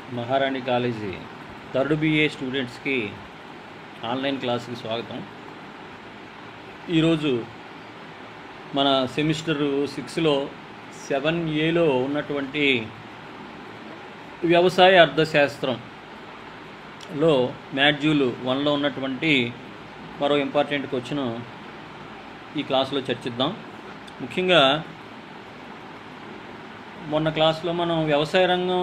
మహారాణి college third BA స్టూడెంట్స్కి online క్లాస్కి స్వాగతం ఈరోజు మన సెమిస్టర్ సిక్స్లో సెవెన్ ఏలో ఉన్నటువంటి వ్యవసాయ అర్థశాస్త్రంలో మాడ్యూల్ వన్లో ఉన్నటువంటి మరో ఇంపార్టెంట్ క్వశ్చన్ ఈ క్లాస్లో చర్చిద్దాం ముఖ్యంగా మొన్న క్లాస్లో మనం వ్యవసాయ రంగం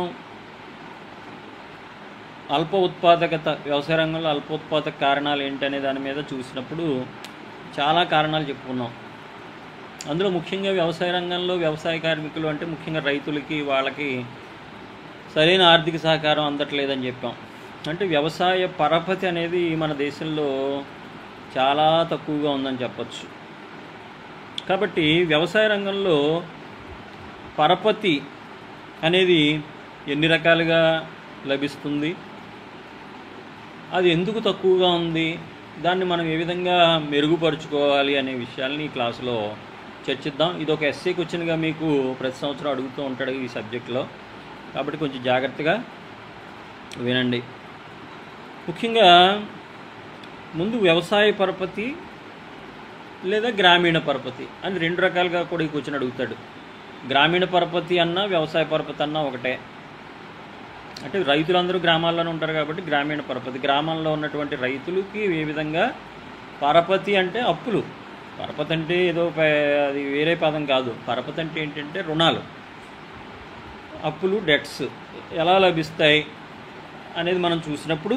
అల్ప ఉత్పాదకత వ్యవసాయ రంగంలో అల్ప ఉత్పాదక కారణాలు ఏంటనే దాని మీద చూసినప్పుడు చాలా కారణాలు చెప్పుకున్నాం అందులో ముఖ్యంగా వ్యవసాయ రంగంలో వ్యవసాయ కార్మికులు అంటే ముఖ్యంగా రైతులకి వాళ్ళకి సరైన ఆర్థిక సహకారం అందట్లేదని చెప్పాం అంటే వ్యవసాయ పరపతి అనేది మన దేశంలో చాలా తక్కువగా ఉందని చెప్పచ్చు కాబట్టి వ్యవసాయ రంగంలో పరపతి అనేది ఎన్ని రకాలుగా లభిస్తుంది అది ఎందుకు తక్కువగా ఉంది దాన్ని మనం ఏ విధంగా మెరుగుపరుచుకోవాలి అనే విషయాల్ని ఈ క్లాసులో చర్చిద్దాం ఇది ఒక ఎస్సే క్వశ్చన్గా మీకు ప్రతి సంవత్సరం అడుగుతూ ఉంటాడు ఈ సబ్జెక్ట్లో కాబట్టి కొంచెం జాగ్రత్తగా వినండి ముఖ్యంగా ముందు వ్యవసాయ పరపతి లేదా గ్రామీణ పరపతి అని రెండు రకాలుగా కూడా ఈ క్వశ్చన్ అడుగుతాడు గ్రామీణ పరపతి అన్న వ్యవసాయ పరపతి అన్న ఒకటే అంటే రైతులందరూ గ్రామాల్లోనే ఉంటారు కాబట్టి గ్రామీణ పరపతి గ్రామంలో ఉన్నటువంటి రైతులకి ఏ విధంగా పరపతి అంటే అప్పులు పరపతి అంటే ఏదో పే- అది వేరే పదం కాదు పరపతి అంటే ఏంటంటే రుణాలు అప్పులు డెట్స్ ఎలా లభిస్తాయి అనేది మనం చూసినప్పుడు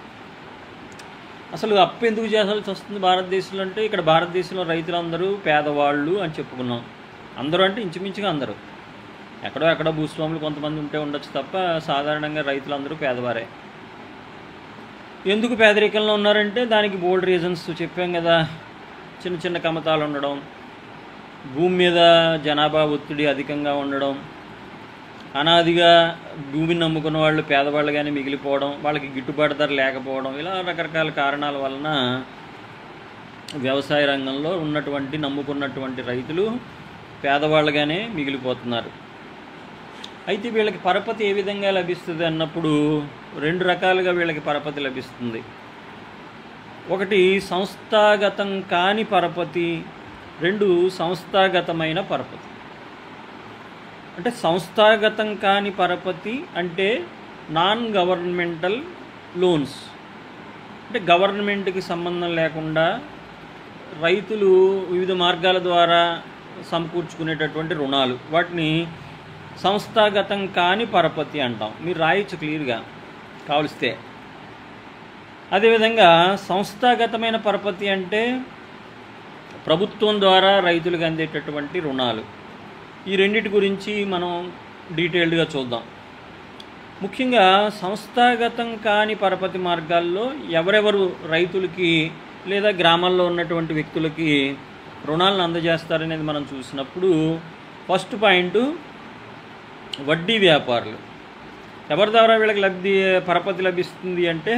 అసలు అప్పు ఎందుకు చేయాల్సి వస్తుంది భారతదేశంలో అంటే ఇక్కడ భారతదేశంలో రైతులందరూ పేదవాళ్ళు అని చెప్పుకున్నాం అందరూ అంటే ఇంచుమించుగా అందరూ ఎక్కడో ఎక్కడో భూస్వాములు కొంతమంది ఉంటే ఉండొచ్చు తప్ప సాధారణంగా రైతులందరూ పేదవారే ఎందుకు పేదరికంలో ఉన్నారంటే దానికి బోల్డ్ రీజన్స్ చెప్పాం కదా చిన్న చిన్న కమతాలు ఉండడం భూమి మీద జనాభా ఒత్తిడి అధికంగా ఉండడం అనాదిగా భూమిని నమ్ముకున్న వాళ్ళు పేదవాళ్ళుగానే మిగిలిపోవడం వాళ్ళకి గిట్టుబాటు ధర లేకపోవడం ఇలా రకరకాల కారణాల వలన వ్యవసాయ రంగంలో ఉన్నటువంటి నమ్ముకున్నటువంటి రైతులు పేదవాళ్ళుగానే మిగిలిపోతున్నారు అయితే వీళ్ళకి పరపతి ఏ విధంగా లభిస్తుంది అన్నప్పుడు రెండు రకాలుగా వీళ్ళకి పరపతి లభిస్తుంది ఒకటి సంస్థాగతం కాని పరపతి రెండు సంస్థాగతమైన పరపతి అంటే సంస్థాగతం కాని పరపతి అంటే నాన్ గవర్నమెంటల్ లోన్స్ అంటే గవర్నమెంట్కి సంబంధం లేకుండా రైతులు వివిధ మార్గాల ద్వారా సమకూర్చుకునేటటువంటి రుణాలు వాటిని సంస్థాగతం కాని పరపతి అంటాం మీరు రాయొచ్చు క్లియర్గా కావలిస్తే అదేవిధంగా సంస్థాగతమైన పరపతి అంటే ప్రభుత్వం ద్వారా రైతులకు అందేటటువంటి రుణాలు ఈ రెండిటి గురించి మనం డీటెయిల్డ్గా చూద్దాం ముఖ్యంగా సంస్థాగతం కాని పరపతి మార్గాల్లో ఎవరెవరు రైతులకి లేదా గ్రామాల్లో ఉన్నటువంటి వ్యక్తులకి రుణాలను అందజేస్తారనేది మనం చూసినప్పుడు ఫస్ట్ పాయింట్ వడ్డీ వ్యాపారులు ఎవరి ద్వారా వీళ్ళకి లబ్ధి పరపతి లభిస్తుంది అంటే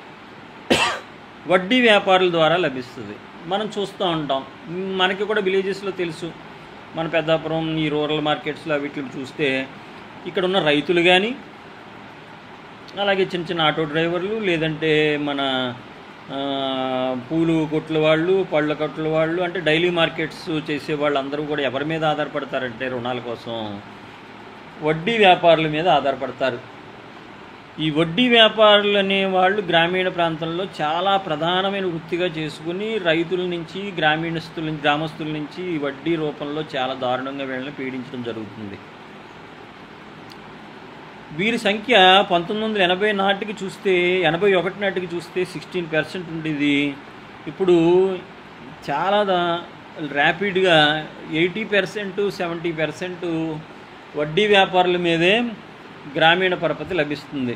వడ్డీ వ్యాపారుల ద్వారా లభిస్తుంది మనం చూస్తూ ఉంటాం మనకి కూడా విలేజెస్లో తెలుసు మన పెద్దాపురం ఈ రూరల్ మార్కెట్స్లో వీటిని చూస్తే ఇక్కడ ఉన్న రైతులు కానీ అలాగే చిన్న చిన్న ఆటో డ్రైవర్లు లేదంటే మన ఆ, పూలు కొట్ల వాళ్ళు పళ్ళ కొట్ల వాళ్ళు అంటే డైలీ మార్కెట్స్ చేసే వాళ్ళందరూ కూడా ఎవరి మీద ఆధారపడతారంటే రుణాల కోసం వడ్డీ వ్యాపారుల మీద ఆధారపడతారు ఈ వడ్డీ వ్యాపారులు అనే వాళ్ళు గ్రామీణ ప్రాంతంలో చాలా ప్రధానమైన వృత్తిగా చేసుకుని రైతుల నుంచి గ్రామీణస్తుల నుంచి గ్రామస్తుల నుంచి ఈ వడ్డీ రూపంలో చాలా దారుణంగా వీళ్ళని పీడించడం జరుగుతుంది వీరి సంఖ్య పంతొమ్మిది వందల ఎనభై నాటికి చూస్తే ఎనభై ఒకటి నాటికి చూస్తే సిక్స్టీన్ పర్సెంట్ ఉండేది ఇప్పుడు చాలా దా- ర్యాపిడ్గా ఎయిటీ పర్సెంట్ సెవెంటీ పర్సెంట్ వడ్డీ వ్యాపారుల మీదే గ్రామీణ పరపతి లభిస్తుంది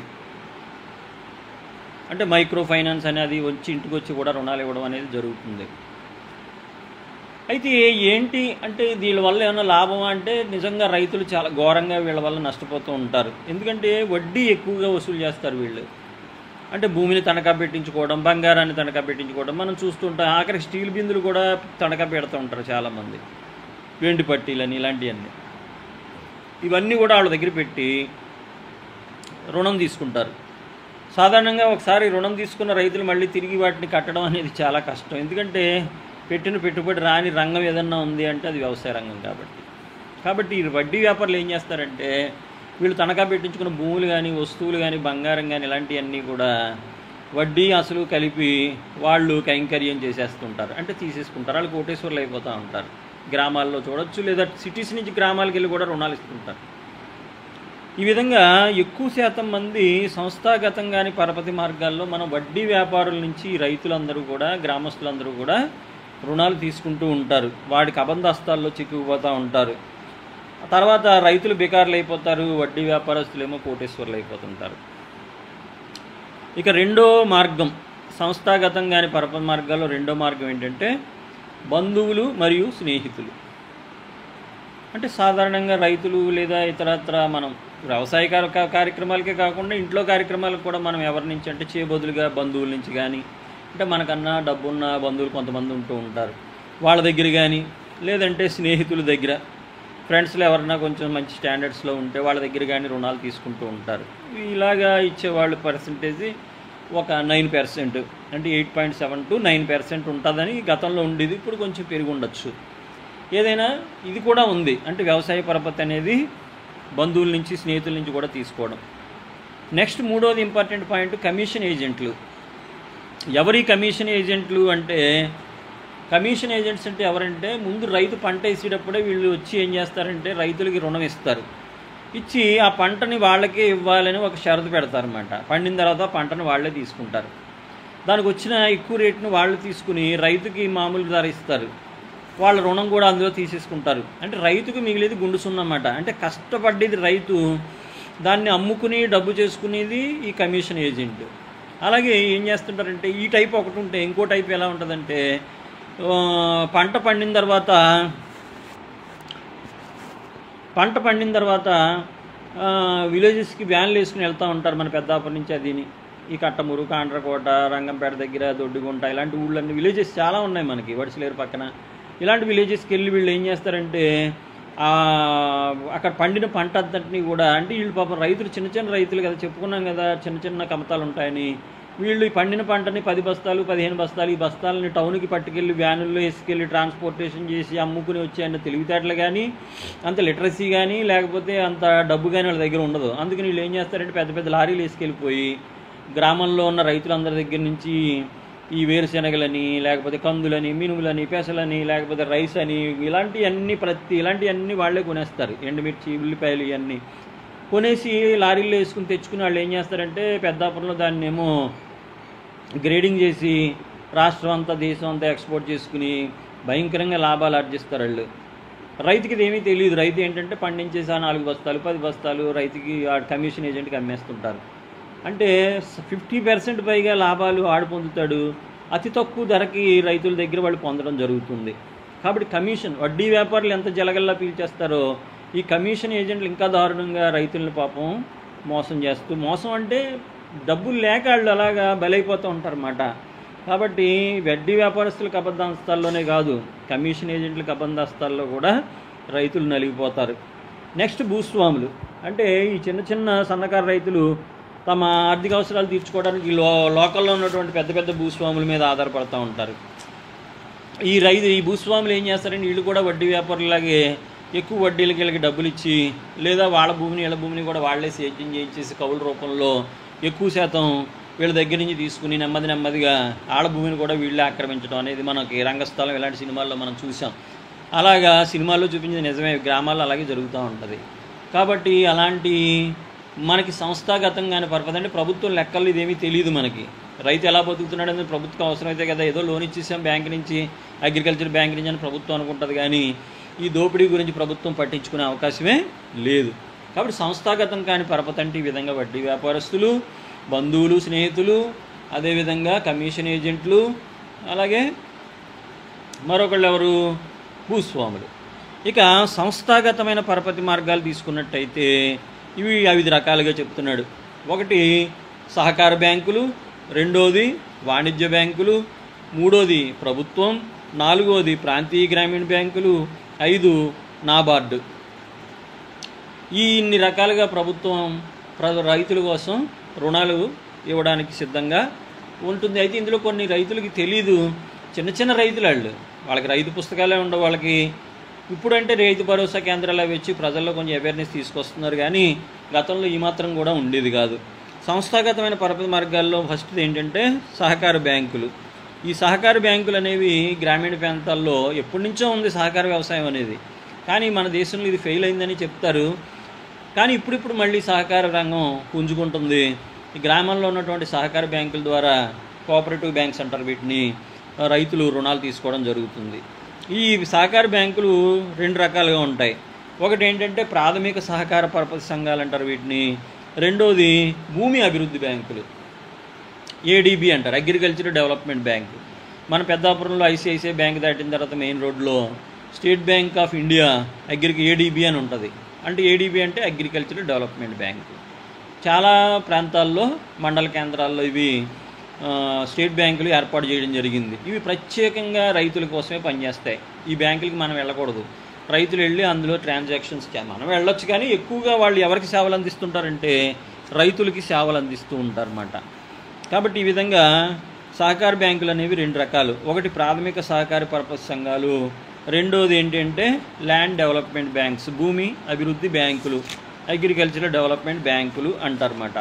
అంటే మైక్రో ఫైనాన్స్ అనేది వచ్చి ఇంటికి వచ్చి కూడా రుణాలు ఇవ్వడం అనేది జరుగుతుంది అయితే ఏంటి అంటే దీని వల్ల ఏమైనా లాభమా అంటే నిజంగా రైతులు చాలా ఘోరంగా వీళ్ళ వల్ల నష్టపోతూ ఉంటారు ఎందుకంటే వడ్డీ ఎక్కువగా వసూలు చేస్తారు వీళ్ళు అంటే భూమిని తనఖా పెట్టించుకోవడం బంగారాన్ని తనఖా పెట్టించుకోవడం మనం చూస్తుంటాం ఆఖరికి స్టీల్ బిందులు కూడా తనఖా పెడుతూ ఉంటారు చాలామంది వెండి పట్టీలని ఇలాంటివన్నీ ఇవన్నీ కూడా వాళ్ళ దగ్గర పెట్టి రుణం తీసుకుంటారు సాధారణంగా ఒకసారి రుణం తీసుకున్న రైతులు మళ్ళీ తిరిగి వాటిని కట్టడం అనేది చాలా కష్టం ఎందుకంటే పెట్టిన పెట్టుబడి రాని రంగం ఏదన్నా ఉంది అంటే అది వ్యవసాయ రంగం కాబట్టి కాబట్టి ఈ వడ్డీ వ్యాపారులు ఏం చేస్తారంటే వీళ్ళు తనఖా పెట్టించుకున్న భూములు కానీ వస్తువులు కానీ బంగారం కానీ ఇలాంటివన్నీ కూడా వడ్డీ అసలు కలిపి వాళ్ళు కైంకర్యం చేసేస్తుంటారు అంటే తీసేసుకుంటారు వాళ్ళు కోటేశ్వర్లు అయిపోతూ ఉంటారు గ్రామాల్లో చూడొచ్చు లేదా సిటీస్ నుంచి గ్రామాలకు వెళ్ళి కూడా రుణాలు ఇస్తుంటారు ఈ విధంగా ఎక్కువ శాతం మంది సంస్థాగతంగాని పరపతి మార్గాల్లో మనం వడ్డీ వ్యాపారుల నుంచి రైతులందరూ కూడా గ్రామస్తులందరూ కూడా రుణాలు తీసుకుంటూ ఉంటారు వాడికి అబంధస్తాల్లో చిక్కుకుపోతూ ఉంటారు తర్వాత రైతులు బేకారులు అయిపోతారు వడ్డీ వ్యాపారస్తులు ఏమో కోటేశ్వర్లు అయిపోతుంటారు ఇక రెండో మార్గం సంస్థాగతంగాని పరపతి మార్గాల్లో రెండో మార్గం ఏంటంటే బంధువులు మరియు స్నేహితులు అంటే సాధారణంగా రైతులు లేదా ఇతరత్ర మనం వ్యవసాయ కార- కార్యక్రమాలకే కాకుండా ఇంట్లో కార్యక్రమాలకు కూడా మనం ఎవరి నుంచి అంటే చేయబదులుగా బంధువుల నుంచి కానీ అంటే మనకన్నా డబ్బున్న బంధువులు కొంతమంది ఉంటూ ఉంటారు వాళ్ళ దగ్గర కానీ లేదంటే స్నేహితుల దగ్గర ఫ్రెండ్స్లో ఎవరన్నా కొంచెం మంచి స్టాండర్డ్స్లో ఉంటే వాళ్ళ దగ్గర కానీ రుణాలు తీసుకుంటూ ఉంటారు ఇలాగా ఇచ్చేవాళ్ళ పర్సంటేజ్ ఒక నైన్ పర్సెంట్ అంటే eight point seven to nine percent ఉంటుందని గతంలో ఉండేది ఇప్పుడు కొంచెం పెరిగి ఉండొచ్చు ఏదైనా ఇది కూడా ఉంది అంటే వ్యవసాయ పరపతి అనేది బంధువుల నుంచి స్నేహితుల నుంచి కూడా తీసుకోవడం నెక్స్ట్ మూడోది ఇంపార్టెంట్ పాయింట్ కమిషన్ ఏజెంట్లు ఎవరి కమిషన్ ఏజెంట్లు అంటే కమిషన్ ఏజెంట్స్ అంటే ఎవరంటే ముందు రైతు పంట వేసేటప్పుడే వీళ్ళు వచ్చి ఏం చేస్తారంటే రైతులకి రుణం ఇస్తారు ఇచ్చి ఆ పంటని వాళ్ళకే ఇవ్వాలని ఒక షరతు పెడతారన్నమాట పండిన తర్వాత పంటను వాళ్ళే తీసుకుంటారు దానికి వచ్చిన ఎక్కువ రేటును వాళ్ళు తీసుకుని రైతుకి మామూలు ధర ఇస్తారు వాళ్ళ రుణం కూడా అందులో తీసేసుకుంటారు అంటే రైతుకు మిగిలేది గుండు సున్నమాట అంటే కష్టపడ్డేది రైతు దాన్ని అమ్ముకుని డబ్బు చేసుకునేది ఈ కమిషన్ ఏజెంట్ అలాగే ఏం చేస్తుంటారంటే ఈ టైప్ ఒకటి ఉంటే ఇంకో టైప్ ఎలా ఉంటుందంటే ఆ, పంట పండిన తర్వాత పంట పండిన తర్వాత ఆ, విలేజెస్కి వ్యాన్లు వేసుకుని వెళ్తూ ఉంటారు మన పెద్దాపురం నుంచి అదిని ఈ కట్టమూరు కాండ్రకోట రంగంపేట దగ్గర దొడ్డిగుంట ఇలాంటి ఊళ్ళన్నీ విలేజెస్ చాలా ఉన్నాయి మనకి వడిసలేరు పక్కన ఇలాంటి విలేజెస్కి వెళ్ళి వీళ్ళు ఏం చేస్తారంటే ఆ, అక్కడ పండిన పంట అంతటిని కూడా అంటే వీళ్ళు పాపం రైతులు చిన్న చిన్న రైతులు కదా చెప్పుకున్నాం కదా చిన్న చిన్న కమతాలు ఉంటాయని వీళ్ళు ఈ పండిన పంటని పది బస్తాలు పదిహేను బస్తాలు ఈ బస్తాలని టౌన్కి పట్టుకెళ్ళి వ్యానుల్లో వేసుకెళ్ళి ట్రాన్స్పోర్టేషన్ చేసి అమ్ముకుని వచ్చే అన్న తెలివితేటలు కానీ అంత లిటరసీ కానీ లేకపోతే అంత డబ్బు కానీ వాళ్ళ దగ్గర ఉండదు అందుకని వీళ్ళు ఏం చేస్తారంటే పెద్ద పెద్ద లారీలు వేసుకెళ్ళిపోయి గ్రామంలో ఉన్న రైతులందరి దగ్గర నుంచి ఈ వేరుశెనగలని లేకపోతే కందులని మినుములని పెసలని లేకపోతే రైస్ అని ఇలాంటివన్నీ ప్రతి ఇలాంటివన్నీ వాళ్ళే కొనేస్తారు ఎండుమిర్చి ఉల్లిపాయలు ఇవన్నీ కొనేసి లారీల్లో వేసుకుని తెచ్చుకుని వాళ్ళు ఏం చేస్తారంటే పెద్దాపురంలో దాన్ని ఏమో గ్రేడింగ్ చేసి రాష్ట్రం అంతా దేశం అంతా ఎక్స్పోర్ట్ చేసుకుని భయంకరంగా లాభాలు ఆర్జిస్తారు వాళ్ళు రైతుకి ఇది ఏమీ తెలియదు రైతు ఏంటంటే పండించేసి ఆ నాలుగు బస్తాలు పది బస్తాలు రైతుకి ఆ కమిషన్ ఏజెంట్కి అమ్మేస్తుంటారు అంటే ఫిఫ్టీ పర్సెంట్ పైగా లాభాలు ఆడు పొందుతాడు అతి తక్కువ ధరకి రైతుల దగ్గర వాళ్ళు పొందడం జరుగుతుంది కాబట్టి కమిషన్ వడ్డీ వ్యాపారులు ఎంత జలగల్లా పీల్చేస్తారో ఈ కమిషన్ ఏజెంట్లు ఇంకా దారుణంగా రైతులను పాపం మోసం చేస్తూ మోసం అంటే డబ్బులు లేక వాళ్ళు అలాగా బలైపోతూ ఉంటారన్నమాట కాబట్టి వడ్డీ వ్యాపారస్తులకు అబద్ధాస్తాల్లోనే కాదు కమిషన్ ఏజెంట్లకు అబద్ధాస్తాల్లో కూడా రైతులు నలిగిపోతారు నెక్స్ట్ భూస్వాములు అంటే ఈ చిన్న చిన్న సన్నకారు రైతులు తమ ఆర్థిక అవసరాలు తీర్చుకోవడానికి లో లోకల్లో ఉన్నటువంటి పెద్ద పెద్ద భూస్వాముల మీద ఆధారపడుతూ ఉంటారు ఈ రైతు ఈ భూస్వాములు ఏం చేస్తారంటే వీళ్ళు కూడా వడ్డీ వ్యాపారులాగే ఎక్కువ వడ్డీలకి వీళ్ళకి డబ్బులు ఇచ్చి లేదా వాళ్ళ భూమిని వీళ్ళ భూమిని కూడా వాళ్ళే సేద్యం చేయించేసి కౌలు రూపంలో ఎక్కువ శాతం వీళ్ళ దగ్గర నుంచి తీసుకుని నెమ్మది నెమ్మదిగా వాళ్ళ భూమిని కూడా వీళ్ళే ఆక్రమించడం అనేది మనకి రంగస్థలం ఇలాంటి సినిమాల్లో మనం చూసాం అలాగా సినిమాల్లో చూపించింది నిజమే గ్రామాల్లో అలాగే జరుగుతూ ఉంటుంది కాబట్టి అలాంటి మనకి సంస్థాగతంగానే పర్పస్ అంటే ప్రభుత్వం లెక్కలు ఇదేమీ తెలియదు మనకి రైతు ఎలా బతుకుతున్నాడు అనేది ప్రభుత్వం అవసరమైతే కదా ఏదో లోన్ ఇచ్చేసాం బ్యాంక్ నుంచి అగ్రికల్చర్ బ్యాంక్ నుంచి అని ప్రభుత్వం అనుకుంటుంది కానీ ఈ దోపిడీ గురించి ప్రభుత్వం పట్టించుకునే అవకాశమే లేదు కాబట్టి సంస్థాగతం కాని పరపతి అంటే ఈ విధంగా వడ్డీ వ్యాపారస్తులు బంధువులు స్నేహితులు అదేవిధంగా కమిషన్ ఏజెంట్లు అలాగే మరొకళ్ళు ఎవరు భూస్వాములు ఇక సంస్థాగతమైన పరపతి మార్గాలు తీసుకున్నట్టయితే ఇవి ఐదు రకాలుగా చెప్తున్నాడు ఒకటి సహకార బ్యాంకులు రెండోది వాణిజ్య బ్యాంకులు మూడోది ప్రభుత్వం నాలుగోది ప్రాంతీయ గ్రామీణ బ్యాంకులు ఐదు నాబార్డు ఈ ఇన్ని రకాలుగా ప్రభుత్వం ప్ర- రైతుల కోసం రుణాలు ఇవ్వడానికి సిద్ధంగా ఉంటుంది అయితే ఇందులో కొన్ని రైతులకి తెలీదు చిన్న చిన్న రైతులు వాళ్ళు వాళ్ళకి రైతు పుస్తకాలే ఉండవు వాళ్ళకి ఇప్పుడంటే రైతు భరోసా కేంద్రాలు అవి వచ్చి ప్రజల్లో కొంచెం అవేర్నెస్ తీసుకొస్తున్నారు కానీ గతంలో ఈ మాత్రం కూడా ఉండేది కాదు సంస్థాగతమైన పరపతి మార్గాల్లో ఫస్ట్ ఏంటంటే సహకార బ్యాంకులు ఈ సహకార బ్యాంకులు అనేవి గ్రామీణ ప్రాంతాల్లో ఎప్పటి నుంచో ఉంది సహకార వ్యవసాయం అనేది కానీ మన దేశంలో ఇది ఫెయిల్ అయిందని చెప్తారు కానీ ఇప్పుడిప్పుడు మళ్ళీ సహకార రంగం పుంజుకుంటుంది ఈ గ్రామాల్లో ఉన్నటువంటి సహకార బ్యాంకుల ద్వారా కోఆపరేటివ్ బ్యాంక్స్ అంటారు వీటిని ఆ, రైతులు రుణాలు తీసుకోవడం జరుగుతుంది ఈ సహకార బ్యాంకులు రెండు రకాలుగా ఉంటాయి ఒకటి ఏంటంటే ప్రాథమిక సహకార పరపతి సంఘాలు అంటారు వీటిని రెండోది భూమి అభివృద్ధి బ్యాంకులు ఏడీబీ అంటారు అగ్రికల్చర్ డెవలప్మెంట్ బ్యాంక్ మన పెద్దాపురంలో ఐసిఐసిఐ బ్యాంక్ దాటిన తర్వాత మెయిన్ రోడ్లో స్టేట్ బ్యాంక్ ఆఫ్ ఇండియా అగ్రికి ఏడీబీ అని ఉంటుంది అంటే ఏడీబీ అంటే అగ్రికల్చర్ డెవలప్మెంట్ బ్యాంక్ చాలా ప్రాంతాల్లో మండల కేంద్రాల్లో ఇవి ఆ, స్టేట్ బ్యాంకులు ఏర్పాటు చేయడం జరిగింది ఇవి ప్రత్యేకంగా రైతుల కోసమే పనిచేస్తాయి ఈ బ్యాంకులకి మనం వెళ్ళకూడదు రైతులు వెళ్ళి అందులో ట్రాన్సాక్షన్స్ చే- మనం వెళ్ళొచ్చు కానీ ఎక్కువగా వాళ్ళు ఎవరికి సేవలు అందిస్తుంటారంటే రైతులకి సేవలు అందిస్తూ ఉంటారన్నమాట కాబట్టి ఈ విధంగా సహకార బ్యాంకులు అనేవి రెండు రకాలు ఒకటి ప్రాథమిక సహకార పర్పస్ సంఘాలు రెండోది ఏంటంటే ల్యాండ్ డెవలప్మెంట్ బ్యాంక్స్ భూమి అభివృద్ధి బ్యాంకులు అగ్రికల్చరల్ డెవలప్మెంట్ బ్యాంకులు అంటారన్నమాట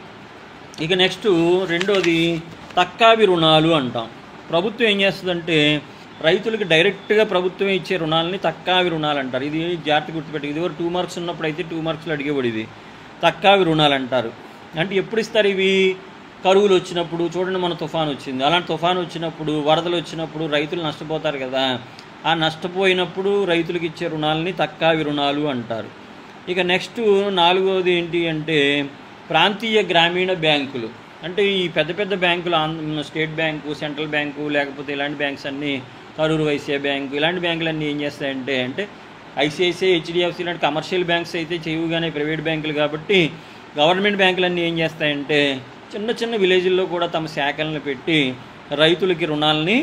ఇక నెక్స్ట్ రెండోది తక్కావి రుణాలు అంటాం ప్రభుత్వం ఏం చేస్తుందంటే రైతులకు డైరెక్ట్గా ప్రభుత్వం ఇచ్చే రుణాలని తక్కావి రుణాలు అంటారు ఇది జాగ్రత్త గుర్తుపెట్టి ఇది టూ మార్క్స్ ఉన్నప్పుడు అయితే టూ మార్క్స్లో అడిగేవాడు ఇది తక్కావి రుణాలు అంటారు అంటే ఎప్పుడు ఇస్తారు ఇవి కరువులు వచ్చినప్పుడు చూడండి మన తుఫాన్ వచ్చింది అలాంటి తుఫాన్ వచ్చినప్పుడు వరదలు వచ్చినప్పుడు రైతులు నష్టపోతారు కదా ఆ నష్టపోయినప్పుడు రైతులకు ఇచ్చే రుణాలని తక్కావి రుణాలు అంటారు ఇక నెక్స్ట్ నాలుగవది ఏంటి అంటే ప్రాంతీయ గ్రామీణ బ్యాంకులు అంటే ఈ పెద్ద పెద్ద బ్యాంకులు Andhra state bank central bank లేకపోతే ఇలాంటి బ్యాంక్స్ అన్నీ కరూరు వైశ్య బ్యాంకు ఇలాంటి బ్యాంకులు అన్నీ ఏం చేస్తాయంటే అంటే ఐసిఐసిఐ హెచ్డిఎఫ్సి ఇలాంటి కమర్షియల్ బ్యాంక్స్ అయితే చేయవుగానే ప్రైవేట్ బ్యాంకులు కాబట్టి గవర్నమెంట్ బ్యాంకులన్నీ ఏం చేస్తాయంటే చిన్న చిన్న విలేజ్ల్లో కూడా తమ శాఖలను పెట్టి రైతులకి రుణాలని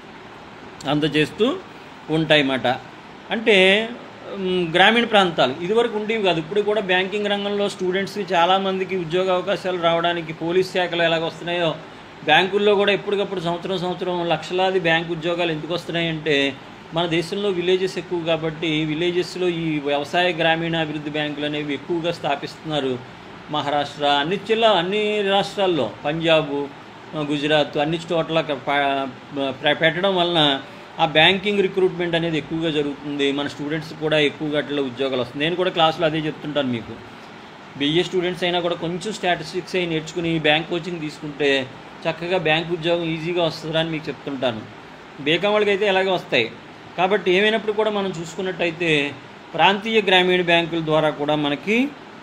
అందజేస్తూ ఉంటాయన్నమాట అంటే మ్, గ్రామీణ ప్రాంతాలు ఇదివరకు ఉండేవి కాదు ఇప్పుడు కూడా బ్యాంకింగ్ రంగంలో స్టూడెంట్స్కి చాలామందికి ఉద్యోగ అవకాశాలు రావడానికి పోలీస్ శాఖలు ఎలాగ వస్తున్నాయో బ్యాంకుల్లో కూడా ఎప్పటికప్పుడు సంవత్సరం సంవత్సరం లక్షలాది బ్యాంక్ ఉద్యోగాలు ఎందుకు వస్తున్నాయంటే మన దేశంలో విలేజెస్ ఎక్కువ కాబట్టి విలేజెస్లో ఈ వ్యవసాయ గ్రామీణ అభివృద్ధి బ్యాంకులు అనేవి ఎక్కువగా స్థాపిస్తున్నారు మహారాష్ట్ర అన్ని జిల్లా అన్ని రాష్ట్రాల్లో పంజాబు ఆ, గుజరాత్ అన్ని చోట్ల క- ప- ప- పెట్టడం వలన ఆ బ్యాంకింగ్ రిక్రూట్మెంట్ అనేది ఎక్కువగా జరుగుతుంది మన స్టూడెంట్స్ కూడా ఎక్కువగా అట్లా ఉద్యోగాలు వస్తుంది నేను కూడా క్లాసులో అదే చెప్తుంటాను మీకు బిఏ స్టూడెంట్స్ అయినా కూడా కొంచెం స్టాటిస్టిక్స్ అయి నేర్చుకుని బ్యాంక్ కోచింగ్ తీసుకుంటే చక్కగా బ్యాంక్ ఉద్యోగం ఈజీగా వస్తుందని మీకు చెప్తుంటాను బేకం వాళ్ళకి అయితే ఎలాగే వస్తాయి కాబట్టి ఏమైనప్పుడు కూడా మనం చూసుకున్నట్టయితే ప్రాంతీయ గ్రామీణ బ్యాంకుల ద్వారా కూడా మనకి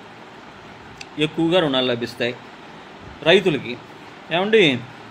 ఎక్కువగా రుణాలు లభిస్తాయి రైతులకి ఏమండి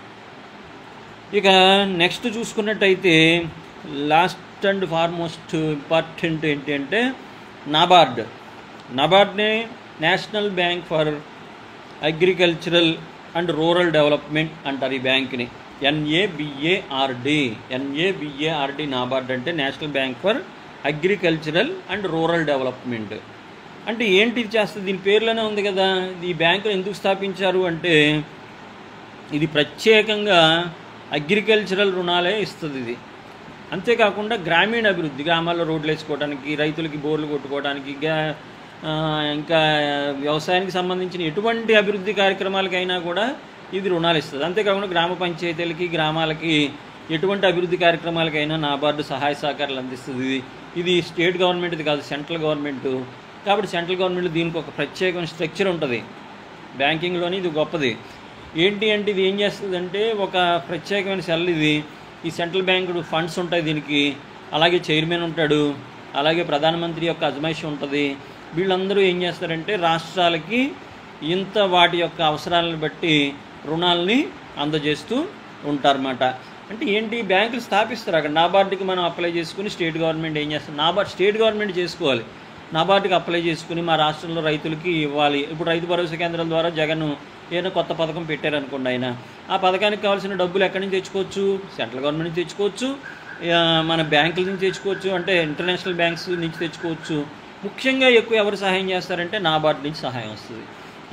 ఇక నెక్స్ట్ చూసుకున్నట్టయితే లాస్ట్ అండ్ ఫార్మోస్ట్ ఇంపార్టెంట్ ఏంటి అంటే నాబార్డ్ నాబార్డ్ని National Bank for Agricultural and Rural Development అంటారు ఈ బ్యాంక్ని ఎన్ఏబిఏఆర్డి ఎన్ఏబిఏఆర్డి నాబార్డ్ అంటే National Bank for Agricultural and Rural Development అంటే ఏంటి ఇది చేస్తుంది దీని పేర్లోనే ఉంది కదా ఈ బ్యాంకులు ఎందుకు స్థాపించారు అంటే ఇది ప్రత్యేకంగా అగ్రికల్చరల్ రుణాలే ఇస్తుంది ఇది అంతేకాకుండా గ్రామీణ అభివృద్ధి గ్రామాల్లో రోడ్లు వేసుకోవడానికి రైతులకి బోర్లు కొట్టుకోవడానికి గా- ఆ, ఇంకా వ్యవసాయానికి సంబంధించిన ఎటువంటి అభివృద్ధి కార్యక్రమాలకైనా కూడా ఇది రుణాలు ఇస్తుంది అంతేకాకుండా గ్రామ పంచాయతీలకి గ్రామాలకి ఎటువంటి అభివృద్ధి కార్యక్రమాలకైనా నాబార్డు సహాయ సహకారాలు అందిస్తుంది ఇది ఇది స్టేట్ గవర్నమెంట్ది కాదు సెంట్రల్ గవర్నమెంట్ కాబట్టి సెంట్రల్ గవర్నమెంట్ దీనికి ఒక ప్రత్యేకమైన స్ట్రక్చర్ ఉంటుంది బ్యాంకింగ్లోని ఇది గొప్పది ఏంటి అంటే ఇది ఏం చేస్తుందంటే ఒక ప్రత్యేకమైన సెల్ ఇది ఈ సెంట్రల్ బ్యాంక్ ఫండ్స్ ఉంటాయి దీనికి అలాగే చైర్మన్ ఉంటాడు అలాగే ప్రధానమంత్రి యొక్క అజమాయిషి ఉంటుంది వీళ్ళందరూ ఏం చేస్తారంటే రాష్ట్రాలకి ఇంత వాటి యొక్క అవసరాలను బట్టి రుణాలని అందజేస్తూ ఉంటారన్నమాట అంటే ఏంటి బ్యాంకులు స్థాపిస్తారు అక్కడ నాబార్డుకి మనం అప్లై చేసుకుని స్టేట్ గవర్నమెంట్ ఏం చేస్తారు నాబార్డ్ స్టేట్ గవర్నమెంట్ చేసుకోవాలి నాబార్డుకి అప్లై చేసుకుని మా రాష్ట్రంలో రైతులకి ఇవ్వాలి ఇప్పుడు రైతు భరోసా కేంద్రం ద్వారా జగన్ ఏదైనా కొత్త పథకం పెట్టారనుకోండి ఆయన ఆ పథకానికి కావాల్సిన డబ్బులు ఎక్కడి నుంచి తెచ్చుకోవచ్చు సెంట్రల్ గవర్నమెంట్ నుంచి తెచ్చుకోవచ్చు ఆ, మన బ్యాంకుల నుంచి తెచ్చుకోవచ్చు అంటే ఇంటర్నేషనల్ బ్యాంక్స్ నుంచి తెచ్చుకోవచ్చు ముఖ్యంగా ఎక్కువ ఎవరు సహాయం చేస్తారంటే నాబార్డు నుంచి సహాయం వస్తుంది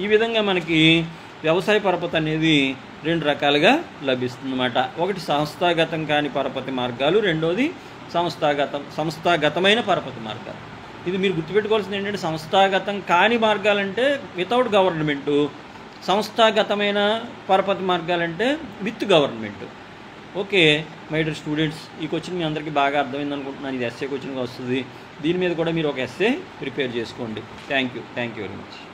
ఈ విధంగా మనకి వ్యవసాయ పరపతి అనేది రెండు రకాలుగా లభిస్తుంది అన్నమాట ఒకటి సంస్థాగతం కాని పరపతి మార్గాలు రెండోది సంస్థాగతం సంస్థాగతమైన పరపతి మార్గాలు ఇది మీరు గుర్తుపెట్టుకోవాల్సింది ఏంటంటే సంస్థాగతం కాని మార్గాలంటే వితౌట్ గవర్నమెంటు సంస్థాగతమైన పరపతి మార్గాలంటే with government okay my dear students ఈ క్వశ్చన్ మీ అందరికీ బాగా అర్థమైంది అనుకుంటున్నాను ఇది ఎస్ఏ క్వశ్చన్గా వస్తుంది దీని మీద కూడా మీరు ఒక ఎస్ఏ ప్రిపేర్ చేసుకోండి thank you thank you very much